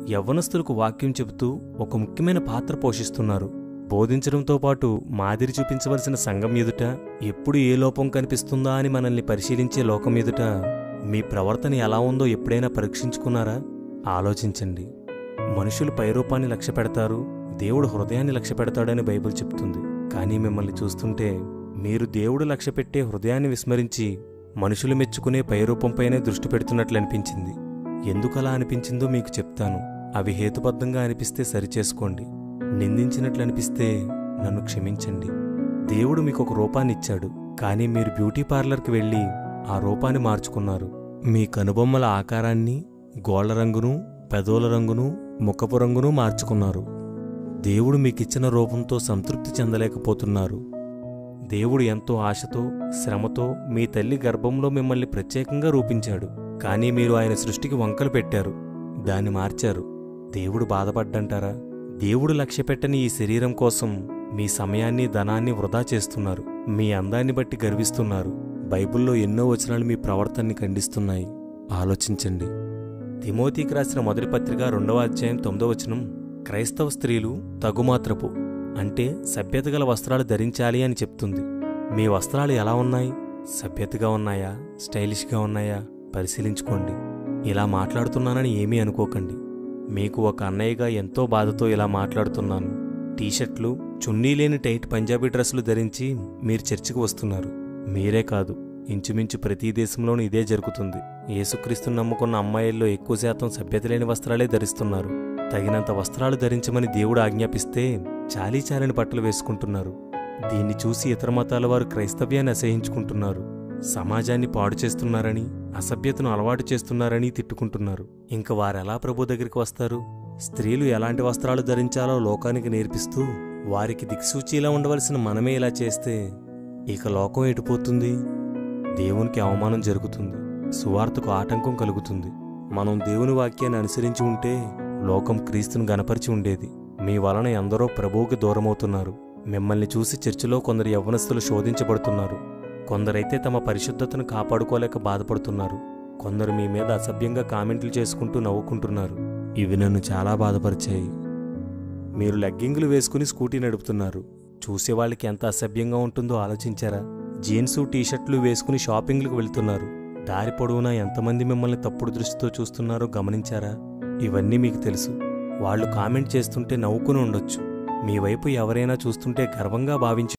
యవ్వనస్తులకు వాక్యం చెబుతూ ఒక ముఖ్యమైన పాత్ర పోషిస్తున్నారు బోధించడంతో పాటు మాదిరి చూపించవలసిన సంఘం ఎదుట ఎప్పుడు ఏ లోపం కనిపిస్తుందా అని మనల్ని పరిశీలించే లోకం ఎదుట మీ ప్రవర్తన ఎలా ఉందో ఎప్పుడైనా పరీక్షించుకున్నారా ఆలోచించండి మనుషులు పైరూపాన్ని లక్ష్య పెడతారు దేవుడు హృదయాన్ని లక్ష్య పెడతాడని బైబిల్ చెప్తుంది కానీ మిమ్మల్ని చూస్తుంటే మీరు దేవుడు లక్ష్య పెట్టే హృదయాన్ని విస్మరించి మనుషులు మెచ్చుకునే పైరూపంపైనే దృష్టి పెడుతున్నట్లు అనిపించింది ఎందుకలా అనిపించిందో మీకు చెప్తాను అవి హేతుబద్ధంగా అనిపిస్తే సరిచేసుకోండి నిందించినట్లు అనిపిస్తే నన్ను క్షమించండి దేవుడు మీకు ఒక రూపాన్ని ఇచ్చాడు కానీ మీరు బ్యూటీ పార్లర్కి వెళ్ళి ఆ రూపాన్ని మార్చుకున్నారు మీ కనుబొమ్మల ఆకారాన్ని గోళ్ల రంగును పెదవుల రంగును ముఖపు రంగును మార్చుకున్నారు దేవుడు మీకిచ్చిన రూపంతో సంతృప్తి చెందలేకపోతున్నారు దేవుడు ఎంతో ఆశతో శ్రమతో మీ తల్లి గర్భంలో మిమ్మల్ని ప్రత్యేకంగా రూపించాడు కానీ మీరు ఆయన సృష్టికి వంకలు పెట్టారు దాన్ని మార్చారు దేవుడు బాధపడ్డంటారా దేవుడు లక్ష్యపెట్టని ఈ శరీరం కోసం మీ సమయాన్ని ధనాన్ని వృధా చేస్తున్నారు మీ అందాన్ని బట్టి గర్విస్తున్నారు బైబిల్లో ఎన్నో వచనాలు మీ ప్రవర్తనని ఖండిస్తున్నాయి ఆలోచించండి తిమోతికి రాసిన మొదటి పత్రిక రెండవ అధ్యాయం తొమ్మిదవ వచనం క్రైస్తవ స్త్రీలు తగుమాత్రపు అంటే సభ్యత గల వస్త్రాలు ధరించాలి అని చెప్తుంది మీ వస్త్రాలు ఎలా ఉన్నాయి సభ్యతగా ఉన్నాయా స్టైలిష్గా ఉన్నాయా పరిశీలించుకోండి ఇలా మాట్లాడుతున్నానని ఏమీ అనుకోకండి మీకు ఒక అన్నయ్యగా ఎంతో బాధతో ఇలా మాట్లాడుతున్నాను టీషర్ట్లు చున్నీ లేని టైట్ పంజాబీ డ్రెస్సులు ధరించి మీరు చర్చికి వస్తున్నారు మీరే కాదు ఇంచుమించు ప్రతి దేశంలోనూ ఇదే జరుగుతుంది యేసుక్రీస్తుని నమ్ముకున్న అమ్మాయిల్లో ఎక్కువ శాతం సభ్యత లేని వస్త్రాలే ధరిస్తున్నారు తగినంత వస్త్రాలు ధరించమని దేవుడు ఆజ్ఞాపిస్తే చాలీ చాలని బట్టలు వేసుకుంటున్నారు దీన్ని చూసి ఇతర మతాల వారు క్రైస్తవ్యాన్ని అసహించుకుంటున్నారు సమాజాన్ని పాడు చేస్తున్నారని అసభ్యతను అలవాటు చేస్తున్నారని తిట్టుకుంటున్నారు ఇంక వారెలా ప్రభు దగ్గరికి వస్తారు స్త్రీలు ఎలాంటి వస్త్రాలు ధరించాలో లోకానికి నేర్పిస్తూ వారికి దిక్సూచిలా ఉండవలసిన మనమే ఇలా చేస్తే ఇక లోకం ఎటుపోతుంది దేవునికి అవమానం జరుగుతుంది సువార్తకు ఆటంకం కలుగుతుంది మనం దేవుని వాక్యాన్ని అనుసరించి ఉంటే లోకం క్రీస్తును గనపరిచి ఉండేది మీ వలన ఎందరో ప్రభువుకి దూరమవుతున్నారు మిమ్మల్ని చూసి చర్చిలో కొందరు యవ్వనస్తులు శోధించబడుతున్నారు కొందరైతే తమ పరిశుద్ధతను కాపాడుకోలేక బాధపడుతున్నారు కొందరు మీ మీద అసభ్యంగా కామెంట్లు చేసుకుంటూ నవ్వుకుంటున్నారు ఇవి నన్ను చాలా బాధపరిచాయి మీరు లెగ్గింగులు వేసుకుని స్కూటీ నడుపుతున్నారు చూసేవాళ్ళకి ఎంత అసభ్యంగా ఉంటుందో ఆలోచించారా జీన్సు టీషర్ట్లు వేసుకుని షాపింగ్లకు వెళ్తున్నారు దారి పొడవునా ఎంతమంది మిమ్మల్ని తప్పుడు దృష్టితో చూస్తున్నారో గమనించారా ఇవన్నీ మీకు తెలుసు వాళ్ళు కామెంట్ చేస్తుంటే నవ్వుకుని ఉండొచ్చు మీ వైపు ఎవరైనా చూస్తుంటే గర్వంగా భావించి